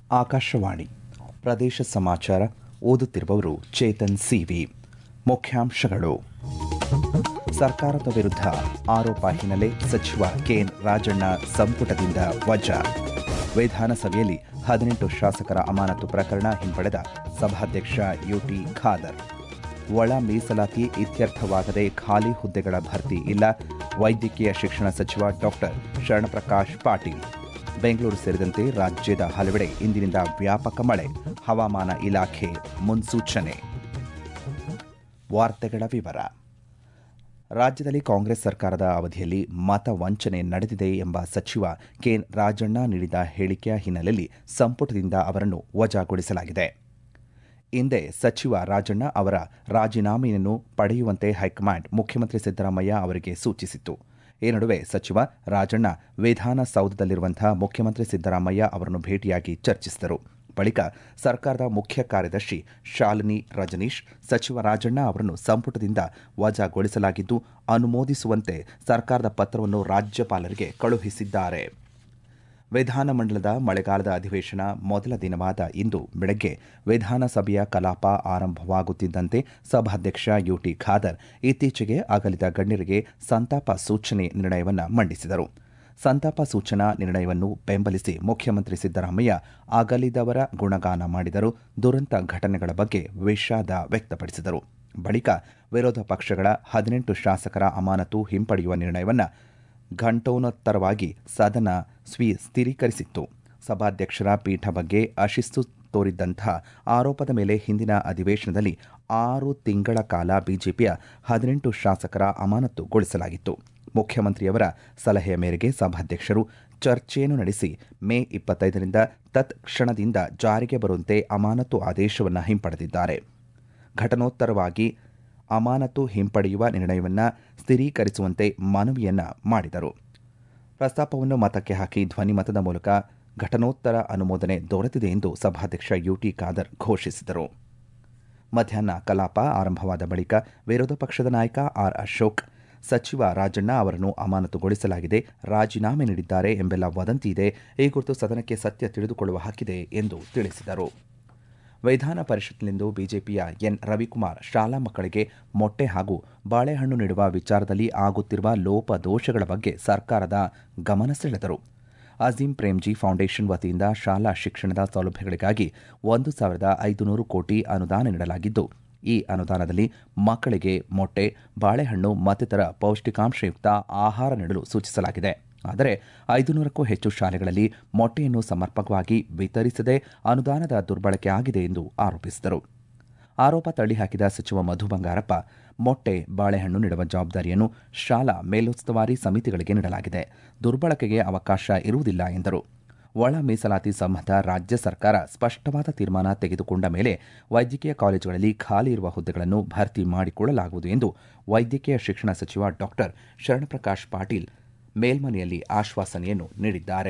ಆಕಾಶವಾಣಿ ಪ್ರದೇಶ ಸಮಾಚಾರ ಓದುತ್ತಿರುವವರು ಚೇತನ್ ಸಿವಿ ಮುಖ್ಯಾಂಶಗಳು ಸರ್ಕಾರದ ವಿರುದ್ಧ ಆರೋಪ ಹಿನ್ನೆಲೆ ಸಚಿವ ಕೆಎನ್ ರಾಜಣ್ಣ ಸಂಪುಟದಿಂದ ವಜಾ ವಿಧಾನಸಭೆಯಲ್ಲಿ ಹದಿನೆಂಟು ಶಾಸಕರ ಅಮಾನತು ಪ್ರಕರಣ ಹಿಂಪಡೆದ ಸಭಾಧ್ಯಕ್ಷ ಯುಟಿ ಖಾದರ್ ಒಳ ಮೀಸಲಾತಿ ಇತ್ಯರ್ಥವಾಗದೆ ಖಾಲಿ ಹುದ್ದೆಗಳ ಭರ್ತಿ ಇಲ್ಲ ವೈದ್ಯಕೀಯ ಶಿಕ್ಷಣ ಸಚಿವ ಡಾಕ್ಟರ್ ಶರಣಪ್ರಕಾಶ್ ಪಾಟೀಲ್ ಬೆಂಗಳೂರು ಸೇರಿದಂತೆ ರಾಜ್ಯದ ಹಲವೆಡೆ ಇಂದಿನಿಂದ ವ್ಯಾಪಕ ಮಳೆ ಹವಾಮಾನ ಇಲಾಖೆ ಮುನ್ಸೂಚನೆ ವಾರ್ತೆಗಳ ವಿವರ ರಾಜ್ಯದಲ್ಲಿ ಕಾಂಗ್ರೆಸ್ ಸರ್ಕಾರದ ಅವಧಿಯಲ್ಲಿ ಮತ ವಂಚನೆ ನಡೆದಿದೆ ಎಂಬ ಸಚಿವ ಕೆಎನ್ ರಾಜಣ್ಣ ನೀಡಿದ ಹೇಳಿಕೆಯ ಹಿನ್ನೆಲೆಯಲ್ಲಿ ಸಂಪುಟದಿಂದ ಅವರನ್ನು ವಜಾಗೊಳಿಸಲಾಗಿದೆ ಹಿಂದೆ ಸಚಿವ ರಾಜಣ್ಣ ಅವರ ರಾಜೀನಾಮೆಯನ್ನು ಪಡೆಯುವಂತೆ ಹೈಕಮಾಂಡ್ ಮುಖ್ಯಮಂತ್ರಿ ಸಿದ್ದರಾಮಯ್ಯ ಅವರಿಗೆ ಸೂಚಿಸಿತ್ತು ಈ ನಡುವೆ ಸಚಿವ ರಾಜಣ್ಣ ವಿಧಾನಸೌಧದಲ್ಲಿರುವಂತಹ ಮುಖ್ಯಮಂತ್ರಿ ಸಿದ್ದರಾಮಯ್ಯ ಅವರನ್ನು ಭೇಟಿಯಾಗಿ ಚರ್ಚಿಸಿದರು ಬಳಿಕ ಸರ್ಕಾರದ ಮುಖ್ಯ ಕಾರ್ಯದರ್ಶಿ ಶಾಲಿನಿ ರಜನೀಶ್ ಸಚಿವ ರಾಜಣ್ಣ ಅವರನ್ನು ಸಂಪುಟದಿಂದ ವಜಾಗೊಳಿಸಲಾಗಿದ್ದು ಅನುಮೋದಿಸುವಂತೆ ಸರ್ಕಾರದ ಪತ್ರವನ್ನು ರಾಜ್ಯಪಾಲರಿಗೆ ಕಳುಹಿಸಿದ್ದಾರೆ ವಿಧಾನಮಂಡಲದ ಮಳೆಗಾಲದ ಅಧಿವೇಶನ ಮೊದಲ ದಿನವಾದ ಇಂದು ಬೆಳಗ್ಗೆ ವಿಧಾನಸಭೆಯ ಕಲಾಪ ಆರಂಭವಾಗುತ್ತಿದ್ದಂತೆ ಸಭಾಧ್ಯಕ್ಷ ಯುಟಿ ಖಾದರ್ ಇತ್ತೀಚೆಗೆ ಅಗಲಿದ ಗಣ್ಯರಿಗೆ ಸಂತಾಪ ಸೂಚನೆ ನಿರ್ಣಯವನ್ನು ಮಂಡಿಸಿದರು ಸಂತಾಪ ಸೂಚನಾ ನಿರ್ಣಯವನ್ನು ಬೆಂಬಲಿಸಿ ಮುಖ್ಯಮಂತ್ರಿ ಸಿದ್ದರಾಮಯ್ಯ ಅಗಲಿದವರ ಗುಣಗಾನ ಮಾಡಿದರು ದುರಂತ ಘಟನೆಗಳ ಬಗ್ಗೆ ವಿಷಾದ ವ್ಯಕ್ತಪಡಿಸಿದರು ಬಳಿಕ ವಿರೋಧ ಪಕ್ಷಗಳ ಹದಿನೆಂಟು ಶಾಸಕರ ಅಮಾನತು ಹಿಂಪಡೆಯುವ ನಿರ್ಣಯವನ್ನು ಘಂಟೋನ್ನತ್ತರವಾಗಿ ಸದನ ಸ್ವೀ ಸ್ಥಿರೀಕರಿಸಿತ್ತು ಸಭಾಧ್ಯಕ್ಷರ ಪೀಠ ಬಗ್ಗೆ ಅಶಿಸ್ತು ತೋರಿದ್ದಂತಹ ಆರೋಪದ ಮೇಲೆ ಹಿಂದಿನ ಅಧಿವೇಶನದಲ್ಲಿ ಆರು ತಿಂಗಳ ಕಾಲ ಬಿಜೆಪಿಯ ಹದಿನೆಂಟು ಶಾಸಕರ ಅಮಾನತುಗೊಳಿಸಲಾಗಿತ್ತು ಮುಖ್ಯಮಂತ್ರಿಯವರ ಸಲಹೆಯ ಮೇರೆಗೆ ಸಭಾಧ್ಯಕ್ಷರು ಚರ್ಚೆಯನ್ನು ನಡೆಸಿ ಮೇ ಇಪ್ಪತ್ತೈದರಿಂದ ತತ್ಕ್ಷಣದಿಂದ ಜಾರಿಗೆ ಬರುವಂತೆ ಅಮಾನತು ಆದೇಶವನ್ನು ಹಿಂಪಡೆದಿದ್ದಾರೆ ಘಟನೋತ್ತರವಾಗಿ ಅಮಾನತು ಹಿಂಪಡೆಯುವ ನಿರ್ಣಯವನ್ನು ಸ್ಥಿರೀಕರಿಸುವಂತೆ ಮನವಿಯನ್ನ ಮಾಡಿದರು ಪ್ರಸ್ತಾಪವನ್ನು ಮತಕ್ಕೆ ಹಾಕಿ ಧ್ವನಿಮತದ ಮೂಲಕ ಘಟನೋತ್ತರ ಅನುಮೋದನೆ ದೊರೆತಿದೆ ಎಂದು ಸಭಾಧ್ಯಕ್ಷ ಯುಟಿ ಖಾದರ್ ಘೋಷಿಸಿದರು ಮಧ್ಯಾಹ್ನ ಕಲಾಪ ಆರಂಭವಾದ ಬಳಿಕ ವಿರೋಧ ಪಕ್ಷದ ನಾಯಕ ಆರ್ ಅಶೋಕ್ ಸಚಿವ ರಾಜಣ್ಣ ಅವರನ್ನು ಅಮಾನತುಗೊಳಿಸಲಾಗಿದೆ ರಾಜೀನಾಮೆ ನೀಡಿದ್ದಾರೆ ಎಂಬೆಲ್ಲ ವದಂತಿ ಇದೆ ಈ ಕುರಿತು ಸದನಕ್ಕೆ ಸತ್ಯ ತಿಳಿದುಕೊಳ್ಳುವ ಹಕ್ಕಿದೆ ಎಂದು ತಿಳಿಸಿದರು ವಿಧಾನ ಪರಿಷತ್ನಲ್ಲಿಂದು ಬಿಜೆಪಿಯ ಎನ್ ರವಿಕುಮಾರ್ ಶಾಲಾ ಮಕ್ಕಳಿಗೆ ಮೊಟ್ಟೆ ಹಾಗೂ ಬಾಳೆಹಣ್ಣು ನೀಡುವ ವಿಚಾರದಲ್ಲಿ ಆಗುತ್ತಿರುವ ಲೋಪದೋಷಗಳ ಬಗ್ಗೆ ಸರ್ಕಾರದ ಗಮನ ಸೆಳೆದರು ಅಜೀಂ ಪ್ರೇಮ್ಜಿ ಫೌಂಡೇಶನ್ ವತಿಯಿಂದ ಶಾಲಾ ಶಿಕ್ಷಣದ ಸೌಲಭ್ಯಗಳಿಗಾಗಿ ಒಂದು ಸಾವಿರದ ಐದುನೂರು ಕೋಟಿ ಅನುದಾನ ನೀಡಲಾಗಿದ್ದು ಈ ಅನುದಾನದಲ್ಲಿ ಮಕ್ಕಳಿಗೆ ಮೊಟ್ಟೆ ಬಾಳೆಹಣ್ಣು ಮತ್ತಿತರ ಪೌಷ್ಟಿಕಾಂಶಯುಕ್ತ ಆಹಾರ ನೀಡಲು ಸೂಚಿಸಲಾಗಿದೆ ಆದರೆ ಐದುನೂರಕ್ಕೂ ಹೆಚ್ಚು ಶಾಲೆಗಳಲ್ಲಿ ಮೊಟ್ಟೆಯನ್ನು ಸಮರ್ಪಕವಾಗಿ ವಿತರಿಸದೆ ಅನುದಾನದ ದುರ್ಬಳಕೆ ಆಗಿದೆ ಎಂದು ಆರೋಪಿಸಿದರು ಆರೋಪ ತಳ್ಳಿಹಾಕಿದ ಸಚಿವ ಮಧು ಬಂಗಾರಪ್ಪ ಮೊಟ್ಟೆ ಬಾಳೆಹಣ್ಣು ನೀಡುವ ಜವಾಬ್ದಾರಿಯನ್ನು ಶಾಲಾ ಮೇಲುಸ್ತುವಾರಿ ಸಮಿತಿಗಳಿಗೆ ನೀಡಲಾಗಿದೆ ದುರ್ಬಳಕೆಗೆ ಅವಕಾಶ ಇರುವುದಿಲ್ಲ ಎಂದರು ಒಳ ಮೀಸಲಾತಿ ಸಂಬಂಧ ರಾಜ್ಯ ಸರ್ಕಾರ ಸ್ಪಷ್ಟವಾದ ತೀರ್ಮಾನ ತೆಗೆದುಕೊಂಡ ಮೇಲೆ ವೈದ್ಯಕೀಯ ಕಾಲೇಜುಗಳಲ್ಲಿ ಖಾಲಿ ಇರುವ ಹುದ್ದೆಗಳನ್ನು ಭರ್ತಿ ಮಾಡಿಕೊಳ್ಳಲಾಗುವುದು ಎಂದು ವೈದ್ಯಕೀಯ ಶಿಕ್ಷಣ ಸಚಿವ ಡಾಕ್ಟರ್ ಶರಣಪ್ರಕಾಶ್ ಪಾಟೀಲ್ ಮೇಲ್ಮನೆಯಲ್ಲಿ ಆಶ್ವಾಸನೆಯನ್ನು ನೀಡಿದ್ದಾರೆ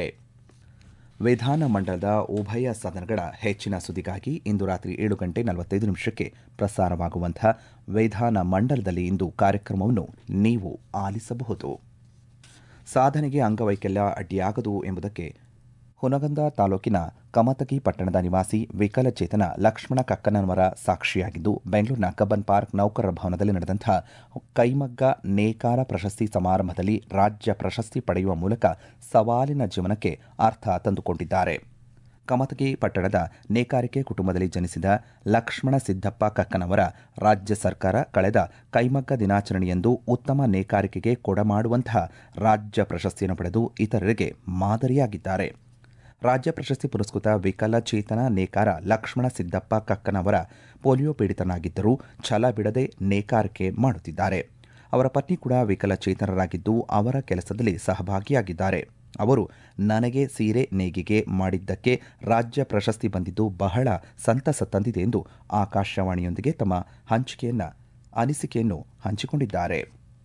ವಿಧಾನಮಂಡಲದ ಉಭಯ ಸದನಗಳ ಹೆಚ್ಚಿನ ಸುದ್ದಿಗಾಗಿ ಇಂದು ರಾತ್ರಿ ಏಳು ಗಂಟೆ ನಲವತ್ತೈದು ನಿಮಿಷಕ್ಕೆ ಪ್ರಸಾರವಾಗುವಂತಹ ವಿಧಾನ ಮಂಡಲದಲ್ಲಿ ಇಂದು ಕಾರ್ಯಕ್ರಮವನ್ನು ನೀವು ಆಲಿಸಬಹುದು ಸಾಧನೆಗೆ ಅಂಗವೈಕಲ್ಯ ಅಡ್ಡಿಯಾಗದು ಎಂಬುದಕ್ಕೆ ಹುನಗಂದ ತಾಲೂಕಿನ ಕಮತಗಿ ಪಟ್ಟಣದ ನಿವಾಸಿ ವಿಕಲಚೇತನ ಲಕ್ಷ್ಮಣ ಕಕ್ಕನವರ ಸಾಕ್ಷಿಯಾಗಿದ್ದು ಬೆಂಗಳೂರಿನ ಕಬ್ಬನ್ ಪಾರ್ಕ್ ನೌಕರರ ಭವನದಲ್ಲಿ ನಡೆದಂತಹ ಕೈಮಗ್ಗ ನೇಕಾರ ಪ್ರಶಸ್ತಿ ಸಮಾರಂಭದಲ್ಲಿ ರಾಜ್ಯ ಪ್ರಶಸ್ತಿ ಪಡೆಯುವ ಮೂಲಕ ಸವಾಲಿನ ಜೀವನಕ್ಕೆ ಅರ್ಥ ತಂದುಕೊಂಡಿದ್ದಾರೆ ಕಮತಗಿ ಪಟ್ಟಣದ ನೇಕಾರಿಕೆ ಕುಟುಂಬದಲ್ಲಿ ಜನಿಸಿದ ಲಕ್ಷ್ಮಣ ಸಿದ್ದಪ್ಪ ಕಕ್ಕನವರ ರಾಜ್ಯ ಸರ್ಕಾರ ಕಳೆದ ಕೈಮಗ್ಗ ದಿನಾಚರಣೆಯಂದು ಉತ್ತಮ ನೇಕಾರಿಕೆಗೆ ಕೊಡಮಾಡುವಂತಹ ರಾಜ್ಯ ಪ್ರಶಸ್ತಿಯನ್ನು ಪಡೆದು ಇತರರಿಗೆ ಮಾದರಿಯಾಗಿದ್ದಾರೆ ರಾಜ್ಯ ಪ್ರಶಸ್ತಿ ಪುರಸ್ಕೃತ ವಿಕಲಚೇತನ ನೇಕಾರ ಲಕ್ಷ್ಮಣ ಸಿದ್ದಪ್ಪ ಕಕ್ಕನವರ ಪೋಲಿಯೋ ಪೀಡಿತನಾಗಿದ್ದರೂ ಛಲ ಬಿಡದೆ ನೇಕಾರಿಕೆ ಮಾಡುತ್ತಿದ್ದಾರೆ ಅವರ ಪತ್ನಿ ಕೂಡ ವಿಕಲಚೇತನರಾಗಿದ್ದು ಅವರ ಕೆಲಸದಲ್ಲಿ ಸಹಭಾಗಿಯಾಗಿದ್ದಾರೆ ಅವರು ನನಗೆ ಸೀರೆ ನೇಗಿಗೆ ಮಾಡಿದ್ದಕ್ಕೆ ರಾಜ್ಯ ಪ್ರಶಸ್ತಿ ಬಂದಿದ್ದು ಬಹಳ ಸಂತಸ ತಂದಿದೆ ಎಂದು ಆಕಾಶವಾಣಿಯೊಂದಿಗೆ ತಮ್ಮ ಹಂಚಿಕೆಯನ್ನ ಅನಿಸಿಕೆಯನ್ನು ಹಂಚಿಕೊಂಡಿದ್ದಾರೆ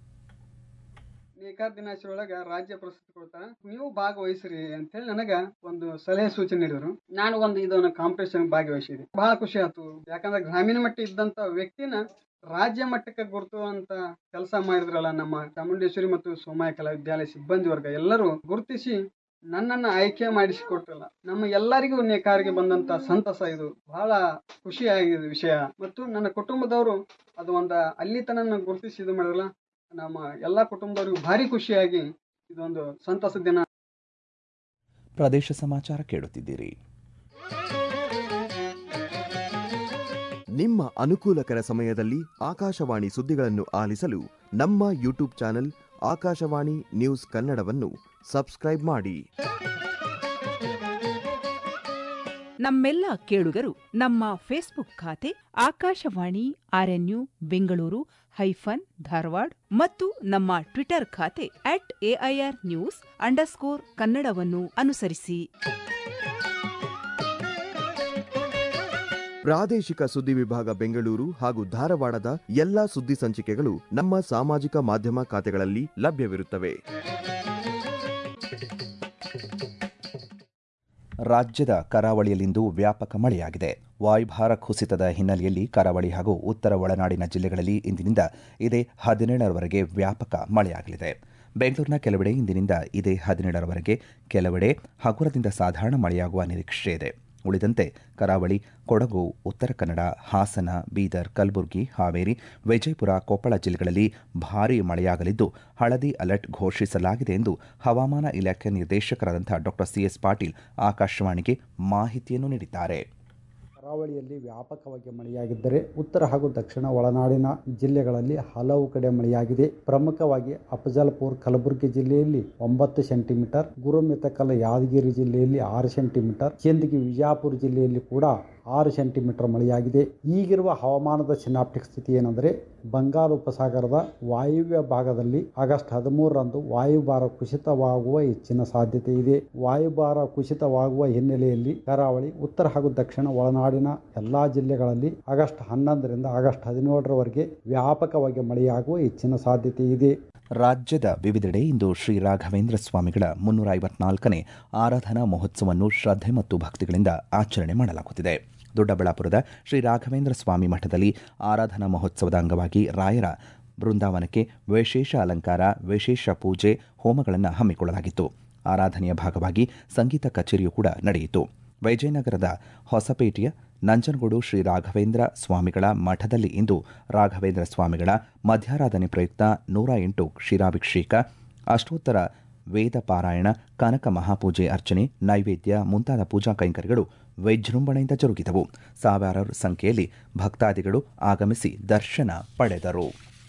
ನೇಕಾರ ದಿನಾಚರಣೆ ಒಳಗ ರಾಜ್ಯ ಪ್ರಶಸ್ತಿ ಕೊಡ್ತಾರ ನೀವು ಭಾಗವಹಿಸ್ರಿ ಅಂತ ಹೇಳಿ ನನಗ ಒಂದು ಸಲಹೆ ಸೂಚನೆ ನೀಡಿದ್ರು ನಾನು ಒಂದು ಇದನ್ನ ಕಾಂಪಿಟೇಷನ್ ಭಾಗವಹಿಸಿದೆ ಬಹಳ ಖುಷಿ ಆಯ್ತು ಯಾಕಂದ್ರೆ ಗ್ರಾಮೀಣ ಮಟ್ಟ ಇದ್ದಂತ ವ್ಯಕ್ತಿನ ರಾಜ್ಯ ಮಟ್ಟಕ್ಕೆ ಗುರುತು ಅಂತ ಕೆಲಸ ಮಾಡಿದ್ರಲ್ಲ ನಮ್ಮ ಚಾಮುಂಡೇಶ್ವರಿ ಮತ್ತು ಸೋಮಾಯ ಕಲಾ ವಿದ್ಯಾಲಯ ಸಿಬ್ಬಂದಿ ವರ್ಗ ಎಲ್ಲರೂ ಗುರುತಿಸಿ ನನ್ನನ್ನು ಆಯ್ಕೆ ಮಾಡಿಸಿಕೊಟ್ಟಲ್ಲ ನಮ್ಮ ಎಲ್ಲರಿಗೂ ನೇಕಾರಿಗೆ ಬಂದಂತ ಸಂತಸ ಇದು ಬಹಳ ಖುಷಿಯಾಗಿದೆ ವಿಷಯ ಮತ್ತು ನನ್ನ ಕುಟುಂಬದವರು ಅದು ಒಂದು ಅಲ್ಲಿ ತನಕ ಗುರುತಿಸಿ ಇದು ಮಾಡಿರಲ್ಲ ನಮ್ಮ ಎಲ್ಲ ಕುಟುಂಬದವ್ರಿಗೂ ಭಾರಿ ಖುಷಿಯಾಗಿ ಇದೊಂದು ಸಂತಸ ದಿನ ಪ್ರದೇಶ ಸಮಾಚಾರ ಕೇಳುತ್ತಿದ್ದೀರಿ ನಿಮ್ಮ ಅನುಕೂಲಕರ ಸಮಯದಲ್ಲಿ ಆಕಾಶವಾಣಿ ಸುದ್ದಿಗಳನ್ನು ಆಲಿಸಲು ನಮ್ಮ ಯೂಟ್ಯೂಬ್ ಚಾನೆಲ್ ಆಕಾಶವಾಣಿ ನ್ಯೂಸ್ ಕನ್ನಡವನ್ನು ಸಬ್ಸ್ಕ್ರೈಬ್ ಮಾಡಿ ನಮ್ಮೆಲ್ಲ ಕೇಳುಗರು ನಮ್ಮ ಫೇಸ್ಬುಕ್ ಖಾತೆ ಆಕಾಶವಾಣಿ ಆರ್ಎನ್ಯು ಬೆಂಗಳೂರು ಹೈಫನ್ ಧಾರವಾಡ ಮತ್ತು ನಮ್ಮ ಟ್ವಿಟರ್ ಖಾತೆ ಅಟ್ ಎಐಆರ್ ನ್ಯೂಸ್ ಅಂಡರ್ಸ್ಕೋರ್ ಕನ್ನಡವನ್ನು ಅನುಸರಿಸಿ ಪ್ರಾದೇಶಿಕ ಸುದ್ದಿ ವಿಭಾಗ ಬೆಂಗಳೂರು ಹಾಗೂ ಧಾರವಾಡದ ಎಲ್ಲಾ ಸುದ್ದಿ ಸಂಚಿಕೆಗಳು ನಮ್ಮ ಸಾಮಾಜಿಕ ಮಾಧ್ಯಮ ಖಾತೆಗಳಲ್ಲಿ ಲಭ್ಯವಿರುತ್ತವೆ ರಾಜ್ಯದ ಕರಾವಳಿಯಲ್ಲಿಂದು ವ್ಯಾಪಕ ಮಳೆಯಾಗಿದೆ ವಾಯುಭಾರ ಕುಸಿತದ ಹಿನ್ನೆಲೆಯಲ್ಲಿ ಕರಾವಳಿ ಹಾಗೂ ಉತ್ತರ ಒಳನಾಡಿನ ಜಿಲ್ಲೆಗಳಲ್ಲಿ ಇಂದಿನಿಂದ ಇದೇ ಹದಿನೇಳರವರೆಗೆ ವ್ಯಾಪಕ ಮಳೆಯಾಗಲಿದೆ ಬೆಂಗಳೂರಿನ ಕೆಲವೆಡೆ ಇಂದಿನಿಂದ ಇದೇ ಹದಿನೇಳರವರೆಗೆ ಕೆಲವೆಡೆ ಹಗುರದಿಂದ ಸಾಧಾರಣ ಮಳೆಯಾಗುವ ನಿರೀಕ್ಷೆ ಇದೆ ಉಳಿದಂತೆ ಕರಾವಳಿ ಕೊಡಗು ಉತ್ತರ ಕನ್ನಡ ಹಾಸನ ಬೀದರ್ ಕಲಬುರಗಿ ಹಾವೇರಿ ವಿಜಯಪುರ ಕೊಪ್ಪಳ ಜಿಲ್ಲೆಗಳಲ್ಲಿ ಭಾರೀ ಮಳೆಯಾಗಲಿದ್ದು ಹಳದಿ ಅಲರ್ಟ್ ಘೋಷಿಸಲಾಗಿದೆ ಎಂದು ಹವಾಮಾನ ಇಲಾಖೆ ನಿರ್ದೇಶಕರಾದಂಥ ಡಾಕ್ಟರ್ ಸಿಎಸ್ ಪಾಟೀಲ್ ಆಕಾಶವಾಣಿಗೆ ಮಾಹಿತಿಯನ್ನು ನೀಡಿದ್ದಾರೆ ಕರಾವಳಿಯಲ್ಲಿ ವ್ಯಾಪಕವಾಗಿ ಮಳೆಯಾಗಿದ್ದರೆ ಉತ್ತರ ಹಾಗೂ ದಕ್ಷಿಣ ಒಳನಾಡಿನ ಜಿಲ್ಲೆಗಳಲ್ಲಿ ಹಲವು ಕಡೆ ಮಳೆಯಾಗಿದೆ ಪ್ರಮುಖವಾಗಿ ಅಫಜಲ್ಪುರ್ ಕಲಬುರಗಿ ಜಿಲ್ಲೆಯಲ್ಲಿ ಒಂಬತ್ತು ಸೆಂಟಿಮೀಟರ್ ಗುರುಮಿತಕಲ್ ಯಾದಗಿರಿ ಜಿಲ್ಲೆಯಲ್ಲಿ ಆರು ಸೆಂಟಿಮೀಟರ್ ಚಂದಗಿ ವಿಜಯಪುರ ಜಿಲ್ಲೆಯಲ್ಲಿ ಕೂಡ ಆರು ಸೆಂಟಿಮೀಟರ್ ಮಳೆಯಾಗಿದೆ ಈಗಿರುವ ಹವಾಮಾನದ ಸಿನಾಪ್ಟಿಕ್ ಸ್ಥಿತಿ ಏನೆಂದರೆ ಬಂಗಾಳ ಉಪಸಾಗರದ ವಾಯುವ್ಯ ಭಾಗದಲ್ಲಿ ಆಗಸ್ಟ್ ಹದಿಮೂರರಂದು ವಾಯುಭಾರ ಕುಸಿತವಾಗುವ ಹೆಚ್ಚಿನ ಸಾಧ್ಯತೆ ಇದೆ ವಾಯುಭಾರ ಕುಸಿತವಾಗುವ ಹಿನ್ನೆಲೆಯಲ್ಲಿ ಕರಾವಳಿ ಉತ್ತರ ಹಾಗೂ ದಕ್ಷಿಣ ಒಳನಾಡಿನ ಎಲ್ಲಾ ಜಿಲ್ಲೆಗಳಲ್ಲಿ ಆಗಸ್ಟ್ ಹನ್ನೊಂದರಿಂದ ಆಗಸ್ಟ್ ಹದಿನೇಳರವರೆಗೆ ವ್ಯಾಪಕವಾಗಿ ಮಳೆಯಾಗುವ ಹೆಚ್ಚಿನ ಸಾಧ್ಯತೆ ಇದೆ ರಾಜ್ಯದ ವಿವಿಧೆಡೆ ಇಂದು ಶ್ರೀ ರಾಘವೇಂದ್ರ ಸ್ವಾಮಿಗಳ ಮುನ್ನೂರ ಐವತ್ನಾಲ್ಕನೇ ಆರಾಧನಾ ಮಹೋತ್ಸವವನ್ನು ಶ್ರದ್ಧೆ ಮತ್ತು ಭಕ್ತಿಗಳಿಂದ ಆಚರಣೆ ಮಾಡಲಾಗುತ್ತಿದೆ ದೊಡ್ಡಬಳ್ಳಾಪುರದ ಶ್ರೀ ರಾಘವೇಂದ್ರ ಸ್ವಾಮಿ ಮಠದಲ್ಲಿ ಆರಾಧನಾ ಮಹೋತ್ಸವದ ಅಂಗವಾಗಿ ರಾಯರ ಬೃಂದಾವನಕ್ಕೆ ವಿಶೇಷ ಅಲಂಕಾರ ವಿಶೇಷ ಪೂಜೆ ಹೋಮಗಳನ್ನು ಹಮ್ಮಿಕೊಳ್ಳಲಾಗಿತ್ತು ಆರಾಧನೆಯ ಭಾಗವಾಗಿ ಸಂಗೀತ ಕಚೇರಿಯೂ ಕೂಡ ನಡೆಯಿತು ವಿಜಯನಗರದ ಹೊಸಪೇಟೆಯ ನಂಜನಗೂಡು ಶ್ರೀ ರಾಘವೇಂದ್ರ ಸ್ವಾಮಿಗಳ ಮಠದಲ್ಲಿ ಇಂದು ರಾಘವೇಂದ್ರ ಸ್ವಾಮಿಗಳ ಮಧ್ಯಾರಾಧನೆ ಪ್ರಯುಕ್ತ ನೂರ ಎಂಟು ಕ್ಷೀರಾಭಿಷೇಕ ಅಷ್ಟೋತ್ತರ ವೇದ ಪಾರಾಯಣ ಕನಕ ಮಹಾಪೂಜೆ ಅರ್ಚನೆ ನೈವೇದ್ಯ ಮುಂತಾದ ಪೂಜಾ ಕೈಂಕರ್ಯಗಳು ವಿಜೃಂಭಣೆಯಿಂದ ಜರುಗಿದವು ಸಾವಿರಾರು ಸಂಖ್ಯೆಯಲ್ಲಿ ಭಕ್ತಾದಿಗಳು ಆಗಮಿಸಿ ದರ್ಶನ ಪಡೆದರು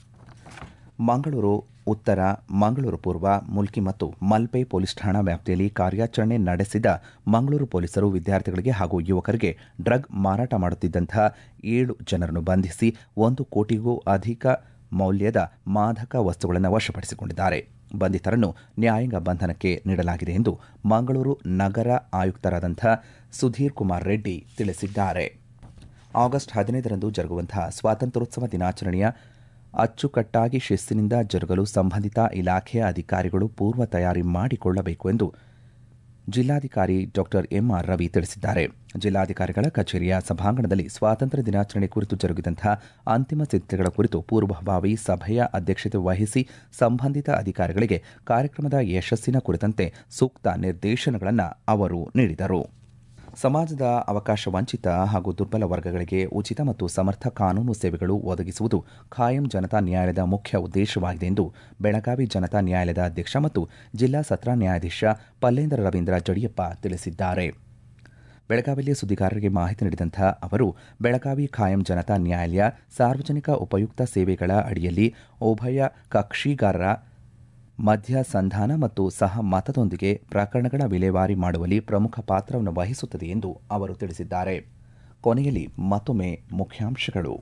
ಮಂಗಳೂರು ಉತ್ತರ ಮಂಗಳೂರು ಪೂರ್ವ ಮುಲ್ಕಿ ಮತ್ತು ಮಲ್ಪೆ ಪೊಲೀಸ್ ಠಾಣಾ ವ್ಯಾಪ್ತಿಯಲ್ಲಿ ಕಾರ್ಯಾಚರಣೆ ನಡೆಸಿದ ಮಂಗಳೂರು ಪೊಲೀಸರು ವಿದ್ಯಾರ್ಥಿಗಳಿಗೆ ಹಾಗೂ ಯುವಕರಿಗೆ ಡ್ರಗ್ ಮಾರಾಟ ಮಾಡುತ್ತಿದ್ದಂತಹ ಏಳು ಜನರನ್ನು ಬಂಧಿಸಿ ಒಂದು ಕೋಟಿಗೂ ಅಧಿಕ ಮೌಲ್ಯದ ಮಾದಕ ವಸ್ತುಗಳನ್ನು ವಶಪಡಿಸಿಕೊಂಡಿದ್ದಾರೆ ಬಂಧಿತರನ್ನು ನ್ಯಾಯಾಂಗ ಬಂಧನಕ್ಕೆ ನೀಡಲಾಗಿದೆ ಎಂದು ಮಂಗಳೂರು ನಗರ ಆಯುಕ್ತರಾದಂಥ ಸುಧೀರ್ ಕುಮಾರ್ ರೆಡ್ಡಿ ತಿಳಿಸಿದ್ದಾರೆ ಆಗಸ್ಟ್ ಹದಿನೈದರಂದು ಜರುಗುವಂತಹ ಸ್ವಾತಂತ್ರ್ಯೋತ್ಸವ ದಿನಾಚರಣೆಯ ಅಚ್ಚುಕಟ್ಟಾಗಿ ಶಿಸ್ತಿನಿಂದ ಜರುಗಲು ಸಂಬಂಧಿತ ಇಲಾಖೆಯ ಅಧಿಕಾರಿಗಳು ಪೂರ್ವ ತಯಾರಿ ಮಾಡಿಕೊಳ್ಳಬೇಕು ಎಂದು ಜಿಲ್ಲಾಧಿಕಾರಿ ಡಾಕ್ಟರ್ ಎಂಆರ್ ರವಿ ತಿಳಿಸಿದ್ದಾರೆ ಜಿಲ್ಲಾಧಿಕಾರಿಗಳ ಕಚೇರಿಯ ಸಭಾಂಗಣದಲ್ಲಿ ಸ್ವಾತಂತ್ರ್ಯ ದಿನಾಚರಣೆ ಕುರಿತು ಜರುಗಿದಂತಹ ಅಂತಿಮ ಸಿದ್ಧತೆಗಳ ಕುರಿತು ಪೂರ್ವಭಾವಿ ಸಭೆಯ ಅಧ್ಯಕ್ಷತೆ ವಹಿಸಿ ಸಂಬಂಧಿತ ಅಧಿಕಾರಿಗಳಿಗೆ ಕಾರ್ಯಕ್ರಮದ ಯಶಸ್ಸಿನ ಕುರಿತಂತೆ ಸೂಕ್ತ ನಿರ್ದೇಶನಗಳನ್ನು ಅವರು ನೀಡಿದರು ಸಮಾಜದ ಅವಕಾಶ ವಂಚಿತ ಹಾಗೂ ದುರ್ಬಲ ವರ್ಗಗಳಿಗೆ ಉಚಿತ ಮತ್ತು ಸಮರ್ಥ ಕಾನೂನು ಸೇವೆಗಳು ಒದಗಿಸುವುದು ಖಾಯಂ ಜನತಾ ನ್ಯಾಯಾಲಯದ ಮುಖ್ಯ ಉದ್ದೇಶವಾಗಿದೆ ಎಂದು ಬೆಳಗಾವಿ ಜನತಾ ನ್ಯಾಯಾಲಯದ ಅಧ್ಯಕ್ಷ ಮತ್ತು ಜಿಲ್ಲಾ ಸತ್ರ ನ್ಯಾಯಾಧೀಶ ಪಲ್ಲೇಂದ್ರ ರವೀಂದ್ರ ಜಡಿಯಪ್ಪ ತಿಳಿಸಿದ್ದಾರೆ ಬೆಳಗಾವಿಯಲ್ಲಿ ಸುದ್ದಿಗಾರರಿಗೆ ಮಾಹಿತಿ ನೀಡಿದಂಥ ಅವರು ಬೆಳಗಾವಿ ಖಾಯಂ ಜನತಾ ನ್ಯಾಯಾಲಯ ಸಾರ್ವಜನಿಕ ಉಪಯುಕ್ತ ಸೇವೆಗಳ ಅಡಿಯಲ್ಲಿ ಉಭಯ ಕಕ್ಷಿಗಾರರ ಮಧ್ಯ ಸಂಧಾನ ಮತ್ತು ಸಹ ಮತದೊಂದಿಗೆ ಪ್ರಕರಣಗಳ ವಿಲೇವಾರಿ ಮಾಡುವಲ್ಲಿ ಪ್ರಮುಖ ಪಾತ್ರವನ್ನು ವಹಿಸುತ್ತದೆ ಎಂದು ಅವರು ತಿಳಿಸಿದ್ದಾರೆ ಕೊನೆಯಲ್ಲಿ ಮತ್ತೊಮ್ಮೆ ಮುಖ್ಯಾಂಶಗಳು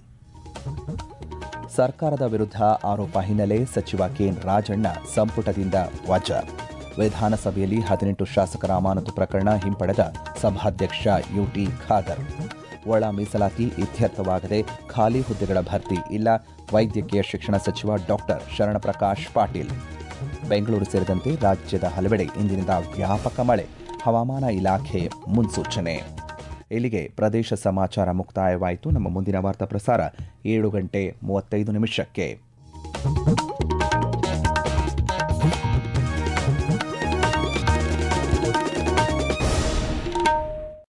ಸರ್ಕಾರದ ವಿರುದ್ಧ ಆರೋಪ ಹಿನ್ನೆಲೆ ಸಚಿವ ಕೆಎನ್ ರಾಜಣ್ಣ ಸಂಪುಟದಿಂದ ವಜಾ ವಿಧಾನಸಭೆಯಲ್ಲಿ ಹದಿನೆಂಟು ಶಾಸಕರ ಅಮಾನತು ಪ್ರಕರಣ ಹಿಂಪಡೆದ ಸಭಾಧ್ಯಕ್ಷ ಯುಟಿ ಖಾದರ್ ಒಳ ಮೀಸಲಾತಿ ಇತ್ಯರ್ಥವಾಗದೆ ಖಾಲಿ ಹುದ್ದೆಗಳ ಭರ್ತಿ ಇಲ್ಲ ವೈದ್ಯಕೀಯ ಶಿಕ್ಷಣ ಸಚಿವ ಡಾಕ್ಟರ್ ಶರಣಪ್ರಕಾಶ್ ಪಾಟೀಲ್ ಬೆಂಗಳೂರು ಸೇರಿದಂತೆ ರಾಜ್ಯದ ಹಲವೆಡೆ ಇಂದಿನಿಂದ ವ್ಯಾಪಕ ಮಳೆ ಹವಾಮಾನ ಇಲಾಖೆ ಮುನ್ಸೂಚನೆ ಇಲ್ಲಿಗೆ ಪ್ರದೇಶ ಸಮಾಚಾರ ಮುಕ್ತಾಯವಾಯಿತು ನಮ್ಮ ಮುಂದಿನ ವಾರ್ತಾ ಪ್ರಸಾರ ಏಳು ಗಂಟೆ ಮೂವತ್ತೈದು ನಿಮಿಷಕ್ಕೆ